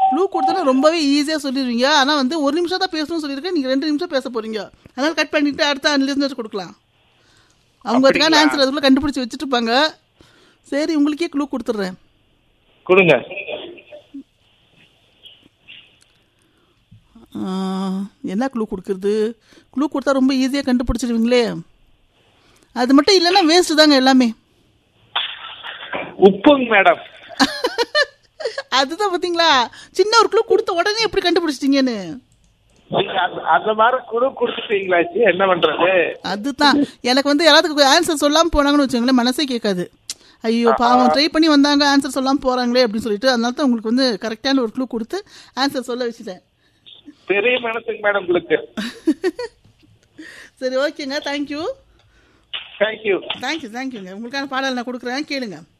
Clue கொடுத்தா ரொம்பவே ஈஸியாக சொல்லிடுவீங்க ஆனால் வந்து ஒரு நிமிஷம் தான் பேசணும்னு சொல்லியிருக்கேன் நீங்கள் ரெண்டு நிமிஷம் பேச போறீங்க அதனால் கட் பண்ணிட்டு அடுத்த லிசனர் கொடுக்கலாம் அவங்க அதுக்கான அப்படிங்களா? ஆன்சர் அதுக்குள்ள கண்டுபிடிச்சி வச்சுட்டு இருப்பாங்க சரி உங்களுக்கே க்ளூ கொடுத்துட்றேன் கொடுங்க என்ன க்ளூ கொடுக்குறது க்ளூ கொடுத்தா ரொம்ப ஈஸியாக கண்டுபிடிச்சிடுவீங்களே அது மட்டும் இல்லைன்னா வேஸ்ட்டு தாங்க எல்லாமே உப்புங்க மேடம் அதுதான் பார்த்தீங்களா சின்ன ஒரு க்ளூ கொடுத்த உடனே எப்படி கண்டுபிடிச்சிட்டீங்கன்னு நீங்க அந்த- அந்த மாதிரி குழு கொடுத்துட்டீங்களாச்சு என்ன பண்றது அதுதான் எனக்கு வந்து யாராவது ஆன்சர் சொல்லாமல் போனாங்கன்னு வச்சுக்கோங்களேன் மனசே கேட்காது ஐயோ பாவம் ட்ரை பண்ணி வந்தாங்க ஆன்சர் சொல்லாமல் போகிறாங்களே அப்படின்னு சொல்லிட்டு அதனால தான் உங்களுக்கு வந்து கரெக்டான ஒரு க்ளூ கொடுத்து ஆன்சர் சொல்ல வச்சுட்டேன் பெரிய மனசுங்க மேடம் உங்களுக்கு சரி ஓகேங்க தேங்க்யூ தேங்க்யூ தேங்க்யூ தேங்க்யூங்க உங்களுக்கான பாடல் நான் கொடுக்குறேன் கேளுங்க